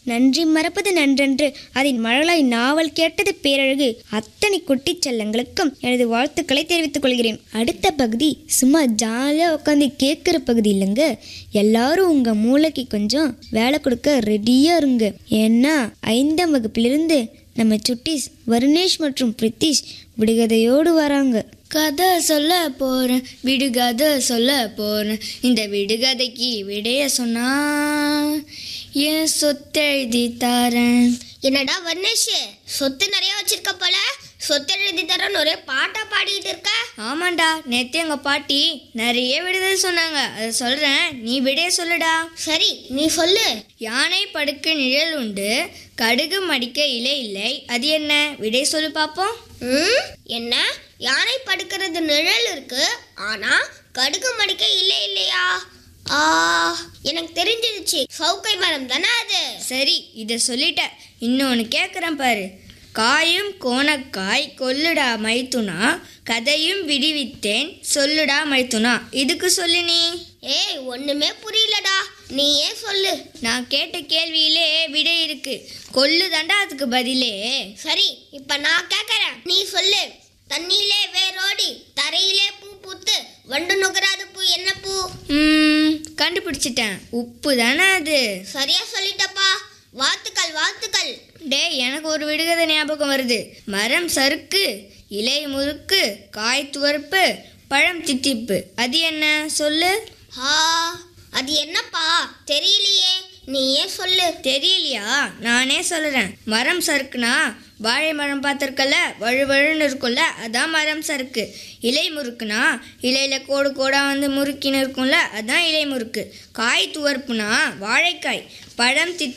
நன்றி மறப்பது நன்றன்று அதில் மழலாய் நாவல் கேட்டது பேரழகு அத்தனை குட்டிச் செல்லங்களுக்கும் எனது வாழ்த்துக்களை தெரிவித்துக் கொள்கிறேன் அடுத்த பகுதி சும்மா ஜாலியாக உட்காந்து கேட்குற பகுதி இல்லைங்க எல்லாரும் உங்கள் மூளைக்கு கொஞ்சம் வேலை கொடுக்க ரெடியாக இருங்க ஏன்னா ஐந்தாம் வகுப்பிலிருந்து நம்ம சுட்டீஸ் வருணேஷ் மற்றும் பிரித்திஷ் விடுகதையோடு வராங்க கதை சொல்ல போறேன் விடுகதை சொல்ல போறேன் இந்த விடுகதைக்கு விடைய சொன்னா ஏன் சொத்தெழுதி தரேன் என்னடா வர்ணேஷ் சொத்து நிறைய வச்சிருக்க போல சொத்து எழுதி தரேன்னு ஒரே பாட்டா பாடிட்டு இருக்க ஆமாண்டா நேத்து எங்க பாட்டி நிறைய விடுதலை சொன்னாங்க அதை சொல்றேன் நீ விடைய சொல்லுடா சரி நீ சொல்லு யானை படுக்க நிழல் உண்டு கடுகு மடிக்க இலை இல்லை அது என்ன விடை சொல்லு பாப்போம் ம் என்ன யானை படுக்கிறது நிழல் இருக்கு ஆனா கடுகு மடிக்க இல்லை இல்லையா ஆ எனக்கு தெரிஞ்சிருச்சு சவுக்கை மரம் தானே அது சரி இதை சொல்லிட்ட இன்னொன்று கேட்குறேன் பாரு காயும் கோணக்காய் கொல்லுடா மைத்துனா கதையும் விடுவித்தேன் சொல்லுடா மைத்துனா இதுக்கு சொல்லு நீ ஏய் ஒண்ணுமே புரியலடா நீயே சொல்லு நான் கேட்ட கேள்வியிலே விடை இருக்கு கொல்லு தாண்டா அதுக்கு பதிலே சரி இப்ப நான் கேக்குறேன் நீ சொல்லு தண்ணியிலே வேரோடி தரையிலே பூ பூத்து வண்டு நுகராத பூ என்ன பூ ம், கண்டுபிடிச்சிட்டேன் உப்பு தானே அது சரியா சொல்லிட்டப்பா வாழ்த்துக்கள் வாழ்த்துக்கள் டேய் எனக்கு ஒரு விடுகதை ஞாபகம் வருது மரம் சறுக்கு இலை முறுக்கு காய் துவர்ப்பு பழம் தித்திப்பு அது என்ன சொல்லு ஆ அது என்னப்பா தெரியலையே நீயே சொல்லு தெரியலையா நானே சொல்லுறேன் மரம் சறுக்குனா வாழை மரம் பார்த்துருக்கல வழுவழுன்னு இருக்கும்ல அதான் மரம் சறுக்கு இலை முறுக்குனா இலையில கோடு கோடா வந்து முறுக்கின்னு இருக்கும்ல அதான் இலை முறுக்கு காய் துவர்ப்புனா வாழைக்காய் பழம் தித்தி